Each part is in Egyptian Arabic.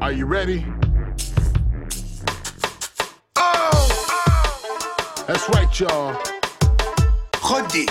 Are you ready? Oh! That's right, y'all. خد دي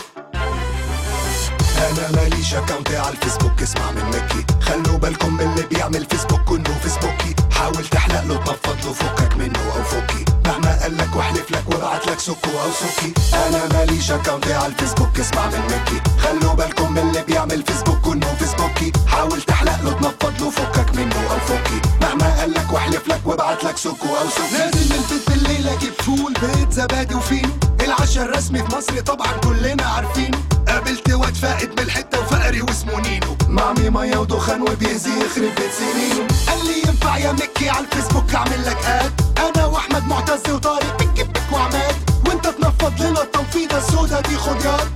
انا ماليش اكونت على الفيسبوك اسمع من مكي خلوا بالكم من اللي بيعمل فيسبوك انه فيسبوكي حاول تحلق له تنفض له فكك منه او فكي مهما قال لك واحلف لك وابعت لك سكو او سكي انا ماليش اكونت على الفيسبوك اسمع من مكي خلوا بالكم من اللي بيعمل فيسبوك انه فيسبوكي حاول تحلق له تنفض له فكك منه او فكي مهما قال لك واحلف لك وابعت لك سكو او سكي نازل من البيت بالليل اجيب فول بيت زبادي وفينو العشاء الرسمي في مصر طبعا كلنا عارفينه قابلت واد فائد من الحته وفقري واسمه نينو معمي ميه ودخان وبيهزي يخرب بيت سنينه قال لي ينفع يا مكي على الفيسبوك اعمل لك اد انا واحمد معتز وطارق بك بك وعماد وانت تنفض لنا التنفيضه السودا دي خد ياد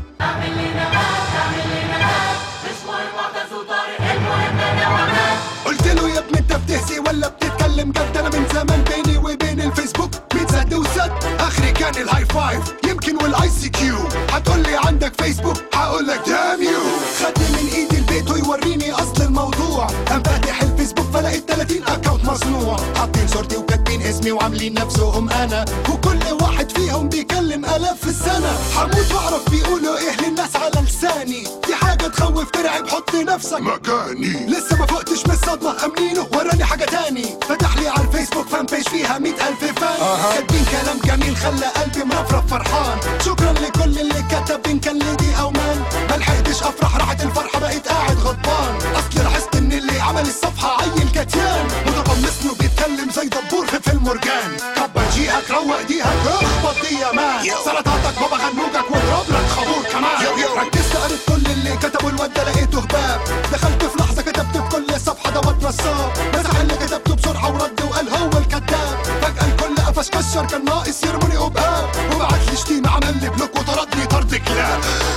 قلت له يا ابني انت بتهزي ولا بتتكلم جد انا من زمان بيني وبين الفيسبوك متسد وسد اخري كان الهاي فايف يمكن والاي سي كيو هتقول لي عندك فيسبوك هقول لك دام يو خدني من ايدي البيت ويوريني اصل الموضوع قام فاتح الفيسبوك فلقيت 30 اكونت مصنوع حاطين صورتي وكاتبين اسمي وعاملين نفسهم انا وكل واحد فيهم بيكلم الاف في السنه هموت واعرف بيقولوا ايه للناس على لساني دي حاجه تخوف ترعب حط نفسك مكاني لسه ما فقتش من الصدمة أمنينه وراني حاجة تاني فتح لي على الفيسبوك فان بيج فيها مئة ألف فان كاتبين كلام جميل خلى قلبي مرفرف فرحان شكرا لكل اللي كتب إن كان ليدي أو مان ملحقتش أفرح راحت الفرحة بقيت قاعد غضبان أصل لاحظت إن اللي عمل الصفحة عيل كتيان متقمصني وبيتكلم زي دبور في فيلم مرجان كبر جيهك روق ديهك اخبط دي يا مان سلطاتك بابا غنوجك واضرب لك خابور كمان ركزت قريت كل اللي كتبوا الواد ده لقيته هباب دخلت في لحظة كتبت في كل صفحة دوت نصاب مسح اللي كتبته بسرعة ورد وقال هو الكذاب فجأة الكل قفش كشر كان ناقص يرموني قباب وبعت لي شتيمة عمل لي بلوك وطردني طرد كلاب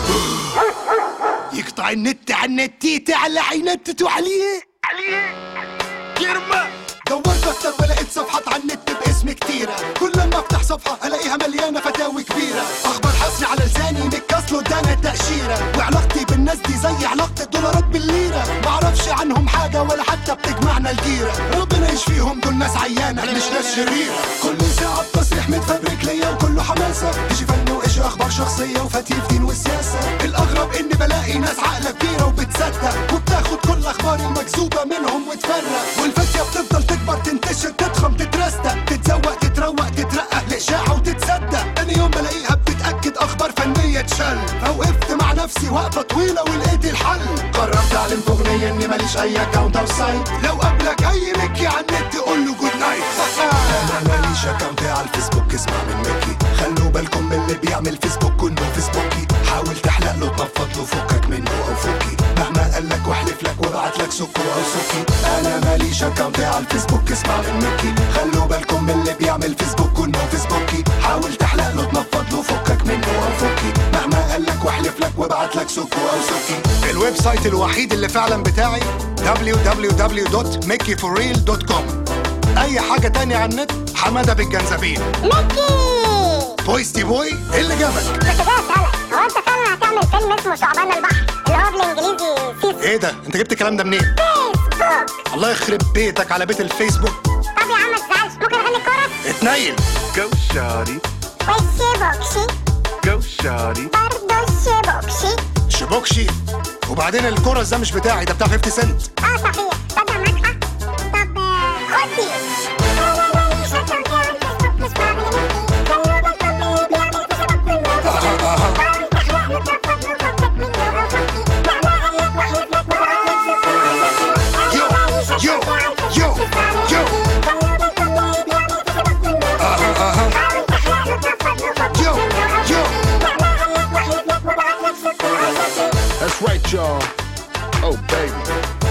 يقطع النت على النتيت على عينتت وعليه عليه يرمى دورت اكتر ولقيت صفحات على النت باسم كتيرة كل لما افتح صفحة الاقيها مليانة فتاوي كبيرة اخبار حصري على لساني متكسل قدام التأشيرة وعلاقتي بالناس دي زي علاقة الدولارات بالليرة معرفش عنهم حاجة ولا حتى بتجمعنا الجيرة ربنا يشفيهم دول ناس عيانة مش ناس شريرة كل ساعة بتصريح متفبرك ليا وكله حماسة ايش فن وايش اخبار شخصية وفتيف دين والسياسة الاغرب اني بلاقي ناس عقلة كبيرة وبتصدق وبتاخد كل الاخبار المكذوبة منهم وتفرق والفتية بتفضل تكبر تنتشر تضخم تترستق تتزوق تتروق تترقق لإشاعة وتتصدق تاني يوم بلاقيها بتتأكد أخبار فنية تشل فوقفت مع نفسي وقفة طويلة ولقيت الحل قررت أعلن في أغنية إني ماليش أي أكاونت أو سايت لو قابلك أي مكي على النت قول له جود نايت أنا ماليش أكاونت على الفيسبوك اسمع من مكي خلوا بالكم من اللي بيعمل فيسبوك إنه فيسبوكي حاول تحلق له تنفض له فكك منه أو فكي مهما قال لك واحلف لك وابعت لك سكو أو سكي أنا ماليش أكاونت على الفيسبوك اسمع من مكي خلوا بالكم من اللي بيعمل فيسبوك إنه فيسبوكي حاول تحلق له تنفض له فكك منه أو فكي مهما قال لك واحلف لك وابعت لك سكو أو سكي الويب سايت الوحيد اللي فعلا بتاعي www.mickeyforreal.com أي حاجة تانية على النت حمادة بالجنزبيل ميكي بويستي بوي إيه اللي جابك كنت جاي اسالك هو انت فعلا هتعمل فيلم اسمه ثعبان البحر اللي هو بالانجليزي سيس ايه ده انت جبت الكلام ده منين فيسبوك الله يخرب بيتك على بيت الفيسبوك طب يا عم ما تزعلش ممكن اغني كورس اتنيل Go shawty, والشيبوكشي go shawty. برضه الشيبوكشي شبوكشي وبعدين الكورس ده مش بتاعي ده بتاع 50 سنت اه صحيح تصدق معاك حق طب آه، خد دي انا ماليش اكونت على الفيسبوك مش بعمل ميكي خلوا بالكم من اللي بيعمل فيسبوك كله حاول تحلق له تنفض له فكك منه او فكي مهما قال لك واحلف لك وابعت لك سكو او سكي يو، انا ماليش يو، اكونت على الفيسبوك يو، مش بعمل يو. ميكي خلوا بالكم من اللي بيعمل فيسبوك كله حاول تحلق له تنفض له فكك يو، منه او يو. فكي مهما قال لك واحلف لك وابعت لك سكو او سكي That's right, y'all. Oh, baby.